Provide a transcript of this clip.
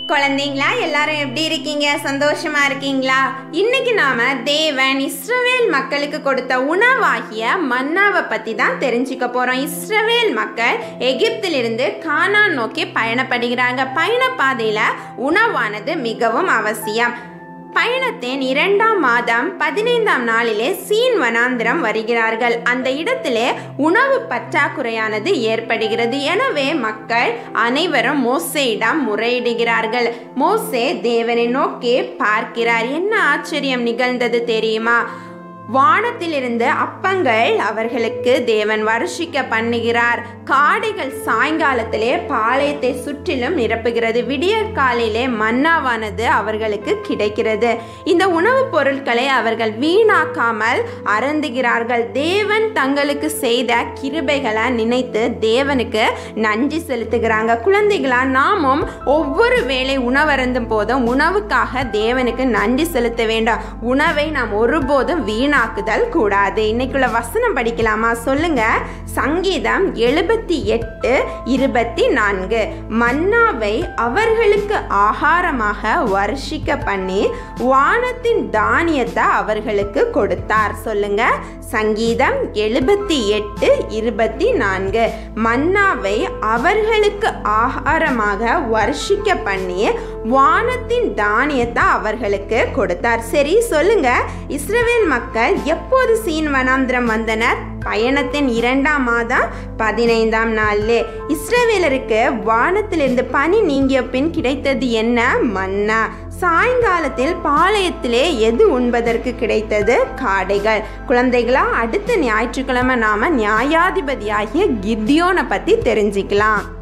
குழந்தைங்களா எல்லாரும் எப்படி இருக்கீங்க சந்தோஷமா இருக்கீங்களா இன்னைக்கு நாம தேவன் இஸ்ரவேல் மக்களுக்கு கொடுத்த உணவாகிய மன்னாவை பத்தி தான் தெரிஞ்சுக்க போறோம் இஸ்ரவேல் மக்கள் எகிப்திலிருந்து கானான் நோக்கி பயணப்படுகிறாங்க பயண பாதையில உணவானது மிகவும் அவசியம் பயணத்தின் இரண்டாம் மாதம் பதினைந்தாம் நாளிலே சீன் வனாந்திரம் வருகிறார்கள் அந்த இடத்திலே உணவு பற்றாக்குறையானது ஏற்படுகிறது எனவே மக்கள் அனைவரும் மோசேயிடம் முறையிடுகிறார்கள் மோசே தேவனை நோக்கி பார்க்கிறார் என்ன ஆச்சரியம் நிகழ்ந்தது தெரியுமா வானத்திலிருந்து அப்பங்கள் அவர்களுக்கு தேவன் வருஷிக்க பண்ணுகிறார் காடைகள் சாயங்காலத்திலே பாளையத்தை சுற்றிலும் நிரப்புகிறது விடிய காலையிலே மன்னாவானது அவர்களுக்கு கிடைக்கிறது இந்த உணவுப் பொருட்களை அவர்கள் வீணாக்காமல் அருந்துகிறார்கள் தேவன் தங்களுக்கு செய்த கிருபைகளை நினைத்து தேவனுக்கு நன்றி செலுத்துகிறாங்க குழந்தைகளா நாமும் ஒவ்வொரு வேளை உணவருந்தும் போதும் உணவுக்காக தேவனுக்கு நன்றி செலுத்த வேண்டும் உணவை நாம் ஒருபோதும் வீணாக்குதல் கூடாது இன்னைக்குள்ள வசனம் படிக்கலாமா சொல்லுங்க சங்கீதம் எழுபத்தி எட்டு இருபத்தி நான்கு மன்னாவை அவர்களுக்கு ஆகாரமாக வருஷிக்க பண்ணி வானத்தின் தானியத்தை அவர்களுக்கு கொடுத்தார் சொல்லுங்க சங்கீதம் எழுபத்தி எட்டு இருபத்தி நான்கு மன்னாவை அவர்களுக்கு ஆகாரமாக வருஷிக்க பண்ணி வானத்தின் தானியத்தை அவர்களுக்கு கொடுத்தார் சரி சொல்லுங்க இஸ்ரவேல் மக்கள் எப்போது சீன் வனாந்திரம் வந்தனர் பயணத்தின் இரண்டாம் மாதம் பதினைந்தாம் நாளிலே இஸ்ரவேலருக்கு வானத்திலிருந்து பனி நீங்கிய பின் கிடைத்தது என்ன மன்னா சாயங்காலத்தில் பாளையத்திலே எது உண்பதற்கு கிடைத்தது காடைகள் குழந்தைகளா அடுத்த ஞாயிற்றுக்கிழமை நாம நியாயாதிபதியாகிய கித்தியோனை பத்தி தெரிஞ்சுக்கலாம்